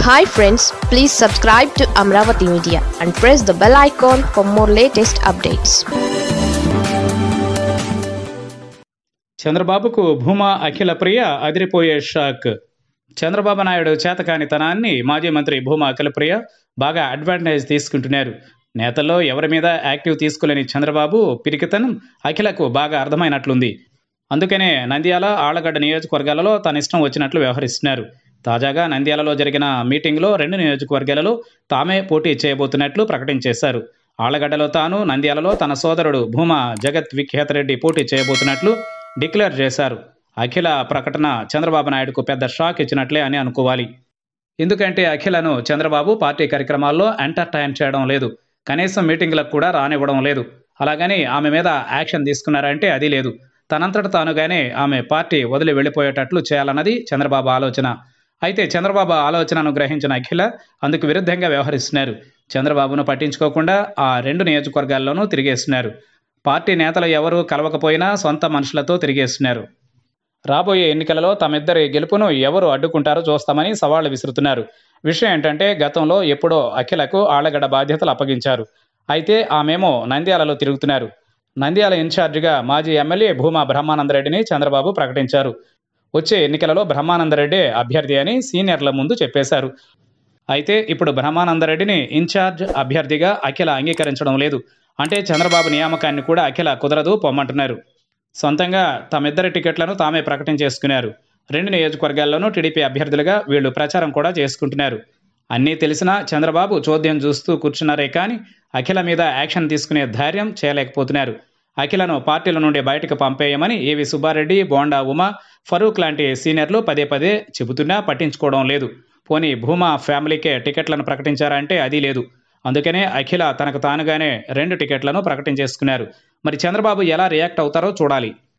hi friends please subscribe to Amaravati media and press the bell icon for more latest updates చంద్రబాబుకు భూమా అఖిల ప్రియ అదిరిపోయే shock Chandrababu Naidu చేతకానితనాన్ని మాజీ మంత్రి భూమా అఖిల ప్రియ బాగా advantage తీసుకుంటున్నారు నేతల్లో ఎవరి మీద యాక్టివ్ తీసుకోలేని చంద్రబాబు పిరికితనం అఖిలకు బాగా అర్థమైనట్లుంది అందుకనే నంద్యాల ఆళ్లగడ్డ నియోజకవర్గాలలో తన ఇష్టం వచ్చినట్లు వ్యవహరిస్తున్నారు తాజాగా నంద్యాలలో జరిగిన మీటింగ్లో రెండు నియోజకవర్గాలలో తామే పోటీ చేయబోతున్నట్లు ప్రకటించేశారు ఆళ్లగడ్డలో తాను నంద్యాలలో తన సోదరుడు భూమా జగత్ విఖ్యాత్ రెడ్డి పోటీ చేయబోతున్నట్లు డిక్లేర్ చేశారు అఖిల ప్రకటన చంద్రబాబు నాయుడుకు పెద్ద షాక్ ఇచ్చినట్లే అని అనుకోవాలి ఎందుకంటే అఖిలను చంద్రబాబు పార్టీ కార్యక్రమాల్లో ఎంటర్టైన్ చేయడం లేదు కనీసం మీటింగ్లకు కూడా రానివ్వడం లేదు అలాగని ఆమె మీద యాక్షన్ తీసుకున్నారంటే అది లేదు తనంతట తానుగానే ఆమె పార్టీ వదిలి వెళ్ళిపోయేటట్లు చేయాలన్నది చంద్రబాబు ఆలోచన అయితే చంద్రబాబు ఆలోచనను గ్రహించిన అఖిల అందుకు విరుద్ధంగా వ్యవహరిస్తున్నారు చంద్రబాబును పట్టించుకోకుండా ఆ రెండు నియోజకవర్గాల్లోనూ తిరిగేస్తున్నారు పార్టీ నేతలు ఎవరూ కలవకపోయినా సొంత మనుషులతో తిరిగేస్తున్నారు రాబోయే ఎన్నికలలో తమిద్దరి గెలుపును ఎవరు అడ్డుకుంటారో చూస్తామని సవాళ్లు విసురుతున్నారు విషయం ఏంటంటే గతంలో ఎప్పుడో అఖిలకు ఆళ్లగడ్డ బాధ్యతలు అప్పగించారు అయితే ఆమెమో నంద్యాలలో తిరుగుతున్నారు నంద్యాల ఇన్ఛార్జిగా మాజీ ఎమ్మెల్యే భూమా బ్రహ్మానందరెడ్డిని చంద్రబాబు ప్రకటించారు వచ్చే ఎన్నికలలో బ్రహ్మానందరెడ్డి అభ్యర్థి అని సీనియర్ల ముందు చెప్పేశారు అయితే ఇప్పుడు బ్రహ్మానందరెడ్డిని ఇన్ఛార్జ్ అభ్యర్థిగా అఖిల అంగీకరించడం లేదు అంటే చంద్రబాబు నియామకాన్ని కూడా అఖిల కుదరదు పొమ్మంటున్నారు సొంతంగా తమిద్దరి టికెట్లను తామే ప్రకటించేసుకున్నారు రెండు నియోజకవర్గాల్లోనూ టీడీపీ అభ్యర్థులుగా వీళ్ళు ప్రచారం కూడా చేసుకుంటున్నారు అన్నీ తెలిసినా చంద్రబాబు చోద్యం చూస్తూ కూర్చున్నారే కానీ అఖిల మీద యాక్షన్ తీసుకునే ధైర్యం చేయలేకపోతున్నారు అఖిలను పార్టీల నుండి బయటకు పంపేయమని ఏవి సుబ్బారెడ్డి బోండా ఉమా ఫరూక్ లాంటి సీనియర్లు పదే పదే చెబుతున్నా పట్టించుకోవడం లేదు పోనీ భూమా ఫ్యామిలీకే టికెట్లను ప్రకటించారంటే అది లేదు అందుకనే అఖిల తనకు తానుగానే రెండు టికెట్లను ప్రకటించేసుకున్నారు మరి చంద్రబాబు ఎలా రియాక్ట్ అవుతారో చూడాలి